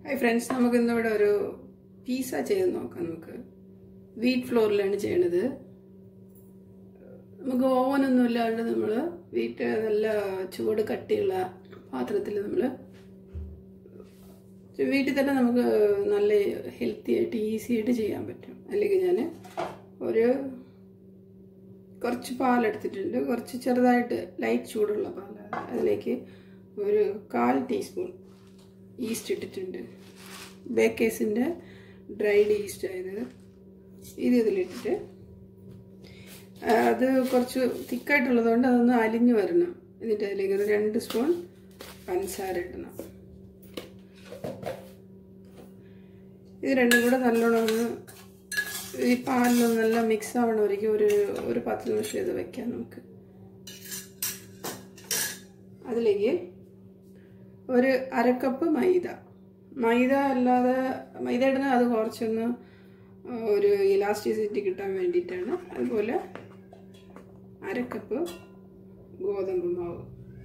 hi friends നമുക്ക് ഇന്നിവിടെ ഒരു പീസ ചെയ്ത് നോക്കാം നമുക്ക് വീറ്റ് ഫ്ലോറിലാണ് ചെയ്യണത് നമുക്ക് ഓവനൊന്നും ഇല്ലാണ്ട് നമ്മൾ വീറ്റ് നല്ല ചൂട് കട്ടിയുള്ള പാത്രത്തിൽ നമ്മൾ വീട്ടിൽ തന്നെ നമുക്ക് നല്ല ഹെൽത്തി ആയിട്ട് ഈസി ആയിട്ട് ചെയ്യാൻ പറ്റും അല്ലെങ്കിൽ ഞാൻ ഒരു കുറച്ച് പാലെടുത്തിട്ടുണ്ട് കുറച്ച് ചെറുതായിട്ട് ലൈറ്റ് ചൂടുള്ള പാൽ അതിലേക്ക് ഒരു കാൽ ടീസ്പൂൺ ഈസ്റ്റ് ഇട്ടിട്ടുണ്ട് ബേക്കേഴ്സിൻ്റെ ഡ്രൈഡ് ഈസ്റ്റ് ആയത് ഇത് ഇതിലിട്ടിട്ട് അത് കുറച്ച് തിക്കായിട്ടുള്ളതുകൊണ്ട് അതൊന്ന് അലിഞ്ഞു വരണം എന്നിട്ട് അതിലേക്ക് ഒരു രണ്ട് സ്പൂൺ പഞ്ചസാര ഇടണം ഇത് രണ്ടും കൂടെ നല്ലോണം ഒന്ന് ഈ പാലിലൊന്നും നല്ല മിക്സ് ആവണമായിരിക്കും ഒരു ഒരു പത്ത് നിമിഷം ഇത് വെക്കാം നമുക്ക് അതിലേക്ക് ഒരു അരക്കപ്പ് മൈദ മൈദ അല്ലാതെ മൈദ ഇടുന്നത് അത് കുറച്ചൊന്ന് ഒരു ഇലാസ്റ്റിസിറ്റി കിട്ടാൻ വേണ്ടിയിട്ടാണ് അതുപോലെ അരക്കപ്പ് ഗോതമ്പ് മാവ്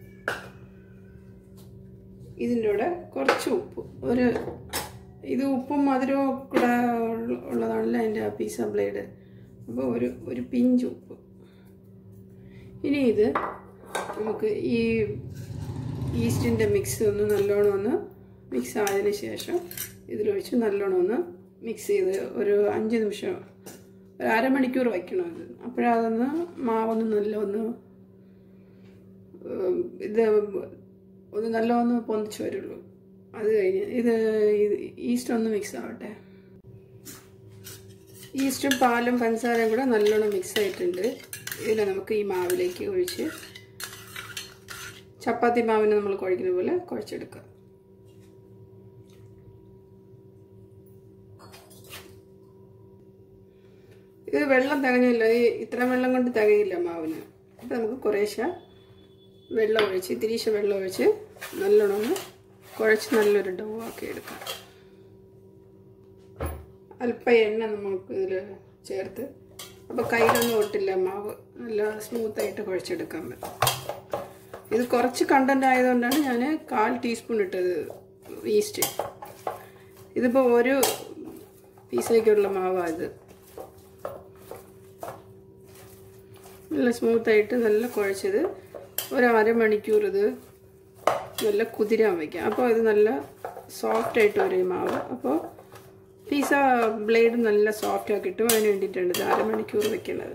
ഇതിൻ്റെ കൂടെ കുറച്ച് ഉപ്പ് ഒരു ഇത് ഉപ്പും മധുരവും കൂടെ ഉള്ളതാണല്ലോ എൻ്റെ ആ പീസ ബ്ലേഡ് അപ്പോൾ ഒരു ഒരു പിഞ്ച് ഉപ്പ് ഇനി ഇത് നമുക്ക് ഈ ഈസ്റ്റിൻ്റെ മിക്സ് ഒന്ന് നല്ലോണം ഒന്ന് മിക്സ് ആയതിന് ശേഷം ഇതിലൊഴിച്ച് നല്ലോണം ഒന്ന് മിക്സ് ചെയ്ത് ഒരു അഞ്ച് നിമിഷം ഒരു അരമണിക്കൂർ വയ്ക്കണം ഇത് അപ്പോഴതൊന്ന് മാവൊന്ന് നല്ല ഒന്ന് ഇത് ഒന്ന് നല്ല ഒന്ന് പൊന്തിച്ച് വരുള്ളൂ അത് കഴിഞ്ഞ് ഇത് ഈസ്റ്റ് ഒന്ന് മിക്സ് ആവട്ടെ ഈസ്റ്റും പാലും പഞ്ചസാരയും കൂടെ നല്ലോണം മിക്സ് ആയിട്ടുണ്ട് ഇതിൽ നമുക്ക് ഈ മാവിലേക്ക് ഒഴിച്ച് ചപ്പാത്തി മാവിന് നമ്മൾ കുഴക്കുന്ന പോലെ കുഴച്ചെടുക്കുക ഇത് വെള്ളം തികഞ്ഞില്ല ഈ ഇത്ര വെള്ളം കൊണ്ട് തികയില്ല മാവിന് അപ്പം നമുക്ക് കുറേശ്ശെ വെള്ളം ഒഴിച്ച് തിരീശ വെള്ളം ഒഴിച്ച് നല്ലോണം ഒന്ന് കുഴച്ച് നല്ലൊരു ഡോ ആക്കി എടുക്കാം അല്പം എണ്ണ നമുക്ക് ഇതിൽ ചേർത്ത് അപ്പോൾ കയ്യിലൊന്നും ഒട്ടില്ല മാവ് നല്ല സ്മൂത്തായിട്ട് കുഴച്ചെടുക്കാൻ പറ്റും ഇത് കുറച്ച് കണ്ടന്റ് ആയതുകൊണ്ടാണ് ഞാൻ കാൽ ടീസ്പൂൺ ഇട്ടത് ഈസ്റ്റ് ഇതിപ്പോൾ ഒരു പീസിലേക്കുള്ള മാവാണ് ഇത് നല്ല സ്മൂത്തായിട്ട് നല്ല കുഴച്ചത് ഒരു അരമണിക്കൂർ ഇത് നല്ല കുതിരാൻ വയ്ക്കാം അപ്പോൾ ഇത് നല്ല സോഫ്റ്റായിട്ട് വരും മാവ് അപ്പോൾ പീസ ബ്ലേഡ് നല്ല സോഫ്റ്റാക്കി കിട്ടും അതിന് വേണ്ടിയിട്ടാണ് ഇത് അരമണിക്കൂർ വെക്കുന്നത്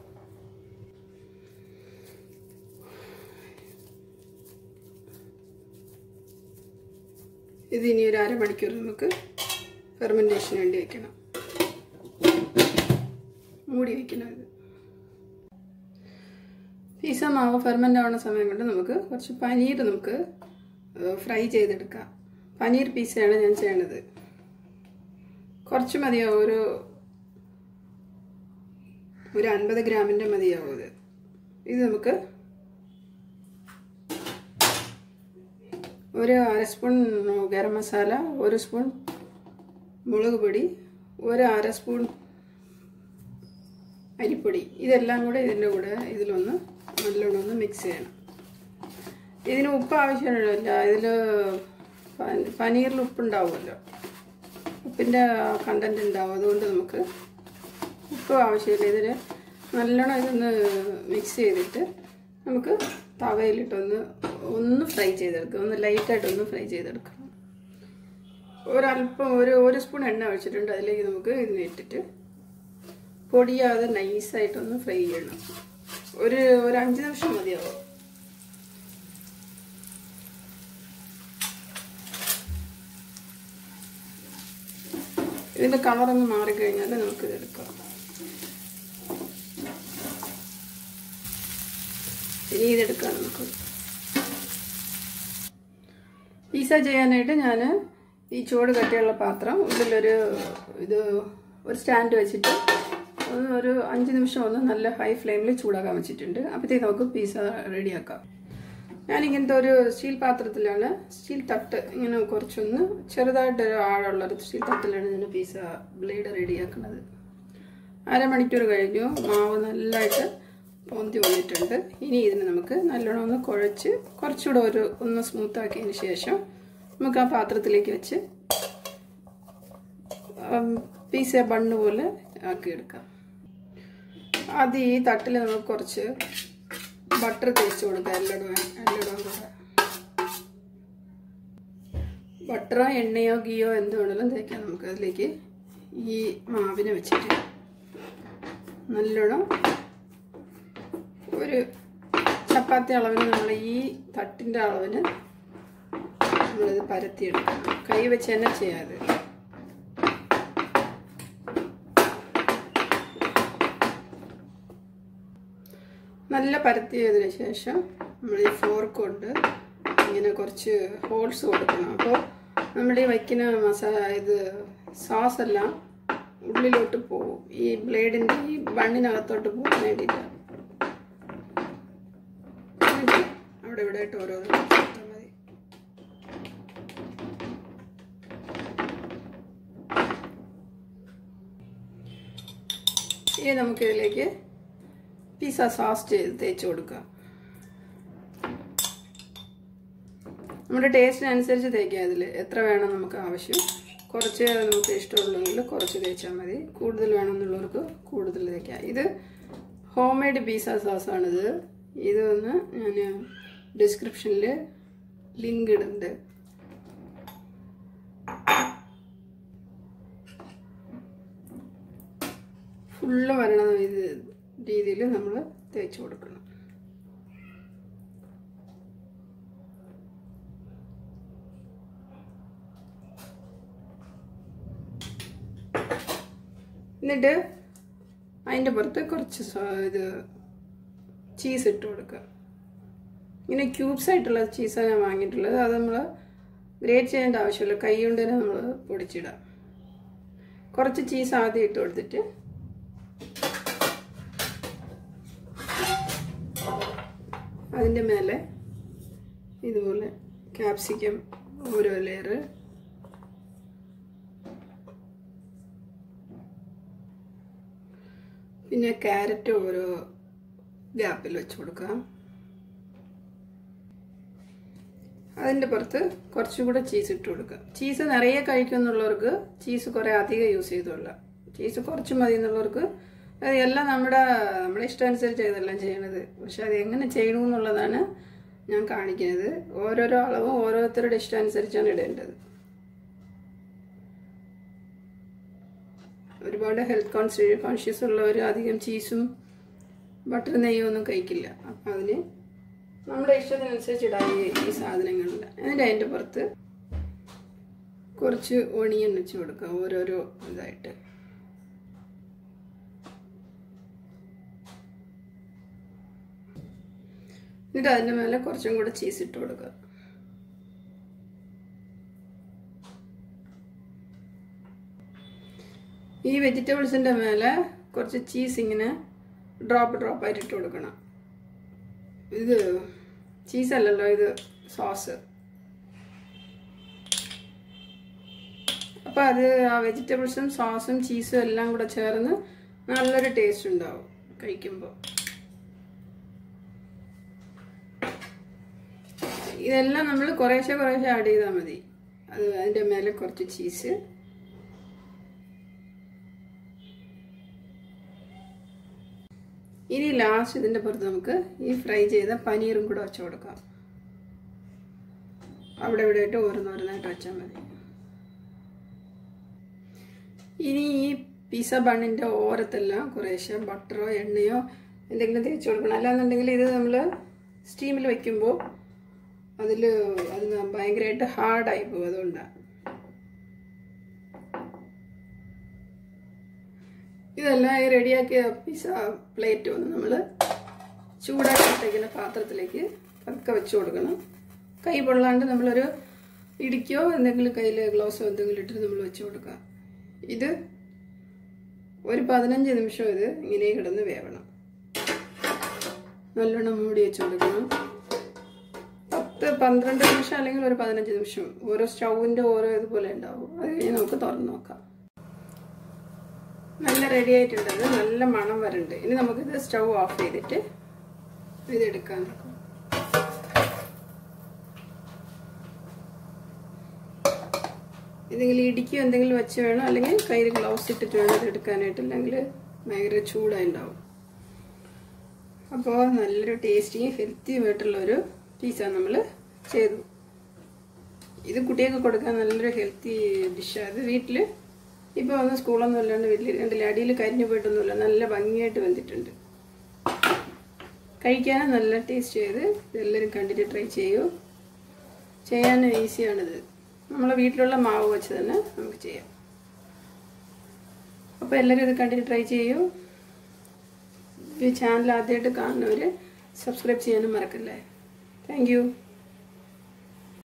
ഇത് ഇനി ഒരു അരമണിക്കൂർ നമുക്ക് ഫെർമെൻറ്റേഷന് വേണ്ടി വെക്കണം മൂടി വെക്കണം ഇത് പീസ മാവ് ഫെർമെൻ്റ് ആവുന്ന സമയം കൊണ്ട് നമുക്ക് കുറച്ച് പനീർ നമുക്ക് ഫ്രൈ ചെയ്തെടുക്കാം പനീർ പീസയാണ് ഞാൻ ചെയ്യണത് കുറച്ച് മതിയാവും ഒരു ഒരു അൻപത് ഗ്രാമിൻ്റെ മതിയാവും ഇത് ഇത് നമുക്ക് ഒരു അര സ്പൂൺ ഗരം മസാല ഒരു സ്പൂൺ മുളക് പൊടി ഒരു അര സ്പൂൺ അരിപ്പൊടി ഇതെല്ലാം കൂടെ ഇതിൻ്റെ കൂടെ ഇതിലൊന്ന് നല്ലോണം ഒന്ന് മിക്സ് ചെയ്യണം ഇതിന് ഉപ്പ് ആവശ്യമില്ല ഇതിൽ പനീറിൽ ഉപ്പുണ്ടാവുമല്ലോ ഉപ്പിൻ്റെ കണ്ടൻറ്റ് ഉണ്ടാവും അതുകൊണ്ട് നമുക്ക് ഉപ്പ് ആവശ്യമില്ല ഇതിന് നല്ലോണം ഇതൊന്ന് മിക്സ് ചെയ്തിട്ട് നമുക്ക് തവയിലിട്ടൊന്ന് ഒന്ന് ഫ്രൈ ചെയ്തെടുക്കുക ഒന്ന് ലൈറ്റായിട്ടൊന്ന് ഫ്രൈ ചെയ്തെടുക്കണം ഒരല്പം ഒരു ഒരു സ്പൂൺ എണ്ണ ഒഴിച്ചിട്ടുണ്ട് അതിലേക്ക് നമുക്ക് ഇതിന് ഇട്ടിട്ട് പൊടിയാതെ നൈസായിട്ടൊന്ന് ഫ്രൈ ചെയ്യണം ഒരു ഒരു അഞ്ച് നിമിഷം മതിയാവും ഇതിൻ്റെ കളറൊന്ന് മാറിക്കഴിഞ്ഞാൽ നമുക്ക് ഇതെടുക്കാം ഇനി ഇതെടുക്കാം നമുക്ക് പീസ ചെയ്യാനായിട്ട് ഞാൻ ഈ ചൂട് കട്ടിയുള്ള പാത്രം ഇതിലൊരു ഇത് ഒരു സ്റ്റാൻഡ് വെച്ചിട്ട് ഒന്ന് ഒരു അഞ്ച് നിമിഷം ഒന്ന് നല്ല ഹൈ ഫ്ലെയിമിൽ ചൂടാക്കാൻ വെച്ചിട്ടുണ്ട് അപ്പോഴത്തേക്ക് നമുക്ക് പീസ റെഡിയാക്കാം ഞാൻ ഇങ്ങനത്തെ ഒരു സ്റ്റീൽ പാത്രത്തിലാണ് സ്റ്റീൽ തട്ട് ഇങ്ങനെ കുറച്ചൊന്ന് ചെറുതായിട്ട് ഒരു ആഴമുള്ളൊരു സ്റ്റീൽ തട്ടിലാണ് ഞാൻ പീസ ബ്ലേഡ് റെഡിയാക്കുന്നത് അരമണിക്കൂർ കഴിഞ്ഞു മാവ് നല്ലതായിട്ട് പൊന്തി വന്നിട്ടുണ്ട് ഇനി ഇതിന് നമുക്ക് നല്ലോണം ഒന്ന് കുഴച്ച് കുറച്ചുകൂടെ ഒരു ഒന്ന് സ്മൂത്താക്കിയതിന് ശേഷം നമുക്ക് ആ പാത്രത്തിലേക്ക് വെച്ച് പീസ ബണ്ണ് പോലെ ആക്കിയെടുക്കാം ആദ്യം ഈ തട്ടിൽ നമുക്ക് കുറച്ച് ബട്ടർ തേച്ച് കൊടുക്കാം എല്ലടും എല്ലടും കൂടെ ബട്ടറോ എണ്ണയോ ഗീയോ എന്ത് വേണമെങ്കിലും തേക്കാം നമുക്ക് അതിലേക്ക് ഈ മാവിനെ വെച്ചിട്ട് നല്ലോണം ഒരു ചപ്പാത്തി അളവിന് നമ്മൾ ഈ തട്ടിൻ്റെ അളവിന് നമ്മളിത് പരത്തിയെടുക്കണം കൈ വെച്ച് തന്നെ ചെയ്യാതെ നല്ല പരത്തിയതിന് ശേഷം നമ്മൾ ഈ ഫോർക്ക് കൊണ്ട് ഇങ്ങനെ കുറച്ച് ഹോൾസ് കൊടുക്കണം അപ്പോൾ നമ്മൾ ഈ വയ്ക്കുന്ന മസാല ഇത് സോസ് എല്ലാം ഉള്ളിലോട്ട് പോകും ഈ ബ്ലേഡിൻ്റെ ഈ ബണ്ണിനകത്തോട്ട് പോകാൻ വേണ്ടിയിട്ട് എന്നിട്ട് അവിടെ ഇവിടെ ആയിട്ട് ഓരോ കൊടുത്താൽ മതി ഇനി നമുക്കിതിലേക്ക് പിസ്സ സോസ് ചെയ്ത് തേച്ച് കൊടുക്കാം നമ്മുടെ ടേസ്റ്റിനനുസരിച്ച് തേക്കാം അതിൽ എത്ര വേണം നമുക്ക് ആവശ്യം കുറച്ച് നമുക്ക് ഇഷ്ടമുള്ളെങ്കിൽ കുറച്ച് തേച്ചാൽ മതി കൂടുതൽ വേണമെന്നുള്ളവർക്ക് കൂടുതൽ തേക്കാം ഇത് ഹോം മെയ്ഡ് പിസ്സ സോസാണിത് ഇതൊന്ന് ഞാൻ ഡിസ്ക്രിപ്ഷനിൽ ലിങ്ക് ഇടുന്നുണ്ട് ഫുള്ള് വരണ ഇത് രീതിയിൽ നമ്മൾ തേച്ച് കൊടുക്കണം എന്നിട്ട് അതിൻ്റെ പുറത്ത് കുറച്ച് ഇത് ചീസ് ഇട്ട് കൊടുക്കുക ഇങ്ങനെ ക്യൂബ്സ് ആയിട്ടുള്ള ചീസാണ് ഞാൻ വാങ്ങിയിട്ടുള്ളത് അത് നമ്മൾ ഗ്രേറ്റ് ചെയ്യേണ്ട ആവശ്യമില്ല കൈ കൊണ്ട് തന്നെ നമ്മൾ പൊടിച്ചിടാം കുറച്ച് ചീസ് ആദ്യം ഇട്ട് കൊടുത്തിട്ട് അതിൻ്റെ മേലെ ഇതുപോലെ ക്യാപ്സിക്കം ഓരോ ലെയർ പിന്നെ ക്യാരറ്റ് ഓരോ ഗ്യാപ്പിൽ വെച്ച് കൊടുക്കാം അതിൻ്റെ പുറത്ത് കുറച്ചും കൂടെ ചീസ് ഇട്ട് കൊടുക്കുക ചീസ് നിറയെ കഴിക്കുമെന്നുള്ളവർക്ക് ചീസ് കുറേ അധികം യൂസ് ചെയ്തോളാം ചീസ് കുറച്ച് മതി എന്നുള്ളവർക്ക് അത് എല്ലാം നമ്മുടെ നമ്മുടെ ഇഷ്ടമനുസരിച്ച് ഇതെല്ലാം ചെയ്യണത് പക്ഷെ അത് എങ്ങനെ ചെയ്യണമെന്നുള്ളതാണ് ഞാൻ കാണിക്കുന്നത് ഓരോരോ അളവും ഓരോരുത്തരുടെ ഇഷ്ടമനുസരിച്ചാണ് ഇടേണ്ടത് ഒരുപാട് ഹെൽത്ത് കോൺഷ്യ കോൺഷ്യസ് ഉള്ളവർ അധികം ചീസും ബട്ടർ നെയ്യും ഒന്നും കഴിക്കില്ല അപ്പം അതിന് നമ്മുടെ ഇഷ്ടത്തിനനുസരിച്ച് ഇടാൻ ഈ സാധനങ്ങളിൽ എന്നിട്ട് അതിൻ്റെ പുറത്ത് കുറച്ച് ഒണിയൻ വെച്ച് കൊടുക്കുക ഓരോരോ ഇതായിട്ട് എന്നിട്ട് അതിൻ്റെ മേലെ കുറച്ചും കൂടെ ചീസ് ഇട്ട് കൊടുക്കുക ഈ വെജിറ്റബിൾസിൻ്റെ മേലെ കുറച്ച് ചീസ് ഇങ്ങനെ ഡ്രോപ്പ് ഡ്രോപ്പ് ആയിട്ട് ഇട്ട് കൊടുക്കണം ഇത് ചീസല്ലല്ലോ ഇത് സോസ് അപ്പോൾ അത് ആ വെജിറ്റബിൾസും സോസും ചീസും എല്ലാം കൂടെ ചേർന്ന് നല്ലൊരു ടേസ്റ്റ് ഉണ്ടാവും കഴിക്കുമ്പോൾ ഇതെല്ലാം നമ്മൾ കുറേശ്ശെ കുറേശ്ശെ ആഡ് ചെയ്താൽ മതി അത് അതിൻ്റെ മേലെ കുറച്ച് ചീസ് ഇനി ലാസ്റ്റ് ഇതിൻ്റെ പുറത്ത് നമുക്ക് ഈ ഫ്രൈ ചെയ്ത പനീറും കൂടെ വെച്ച് കൊടുക്കാം അവിടെ ഇവിടെ ആയിട്ട് ഓരോന്നോരോന്നായിട്ട് വെച്ചാൽ മതി ഇനി ഈ പിസ ബണ്ണിൻ്റെ ഓരത്തെല്ലാം കുറേശ്ശെ ബട്ടറോ എണ്ണയോ എന്തെങ്കിലും തേച്ച് കൊടുക്കണം അല്ലാന്നുണ്ടെങ്കിൽ ഇത് നമ്മൾ സ്റ്റീമിൽ വെക്കുമ്പോൾ അതിൽ അത് ഭയങ്കരമായിട്ട് ഹാർഡായി പോകും അതുകൊണ്ടാണ് ഇതെല്ലാം ഈ റെഡിയാക്കിയ പിസ പ്ലേറ്റ് ഒന്ന് നമ്മൾ ചൂടാക്കിയിട്ടേക്കുന്ന പാത്രത്തിലേക്ക് പതുക്കെ വെച്ച് കൊടുക്കണം കൈ പൊള്ളാണ്ട് നമ്മളൊരു ഇടിക്കോ എന്തെങ്കിലും കയ്യിൽ ഗ്ലൗസോ എന്തെങ്കിലും ഇട്ടിട്ട് നമ്മൾ വെച്ച് കൊടുക്കുക ഇത് ഒരു പതിനഞ്ച് നിമിഷം ഇത് ഇങ്ങനെ കിടന്ന് വേവണം നല്ലോണം മൂടി വെച്ച് കൊടുക്കണം പത്ത് പന്ത്രണ്ട് നിമിഷം അല്ലെങ്കിൽ ഒരു പതിനഞ്ച് നിമിഷം ഓരോ സ്റ്റൗവിൻ്റെ ഓരോ ഇതുപോലെ ഉണ്ടാവും അത് കഴിഞ്ഞ് നമുക്ക് തുറന്ന് നോക്കാം നല്ല റെഡി ആയിട്ടുണ്ട് അത് നല്ല മണം വരുന്നുണ്ട് ഇനി നമുക്കിത് സ്റ്റൗ ഓഫ് ചെയ്തിട്ട് ഇത് എടുക്കാൻ നോക്കാം എന്തെങ്കിലും ഇടിക്കുകയോ എന്തെങ്കിലും വെച്ച് വേണം അല്ലെങ്കിൽ കയ്യിൽ ഗ്ലൗസ് ഇട്ടിട്ട് വേണം ഇത് എടുക്കാനായിട്ട് അല്ലെങ്കിൽ ഭയങ്കര ചൂടായി ഉണ്ടാവും അപ്പോൾ നല്ലൊരു ടേസ്റ്റിയും ഹെൽത്തിയുമായിട്ടുള്ള ഒരു പിസ്സ നമ്മൾ ചെയ്തു ഇത് കുട്ടികൾക്ക് കൊടുക്കാൻ നല്ലൊരു ഹെൽത്തി ഡിഷാണ് ഇത് വീട്ടിൽ ഇപ്പോൾ ഒന്നും സ്കൂളൊന്നും ഇല്ലാണ്ട് വീട്ടിൽ കണ്ടില്ല അടിയിൽ കരിഞ്ഞു പോയിട്ടൊന്നുമില്ല നല്ല ഭംഗിയായിട്ട് വെന്തിട്ടുണ്ട് കഴിക്കാനും നല്ല ടേസ്റ്റ് ചെയ്ത് ഇതെല്ലാവരും കണ്ടിട്ട് ട്രൈ ചെയ്യൂ ചെയ്യാൻ ഈസിയാണിത് നമ്മളെ വീട്ടിലുള്ള മാവ് വെച്ച് തന്നെ നമുക്ക് ചെയ്യാം അപ്പോൾ എല്ലാവരും ഇത് കണ്ടിട്ട് ട്രൈ ചെയ്യൂ ഈ ചാനൽ ആദ്യമായിട്ട് കാണുന്നവർ സബ്സ്ക്രൈബ് ചെയ്യാനും മറക്കല്ലേ താങ്ക്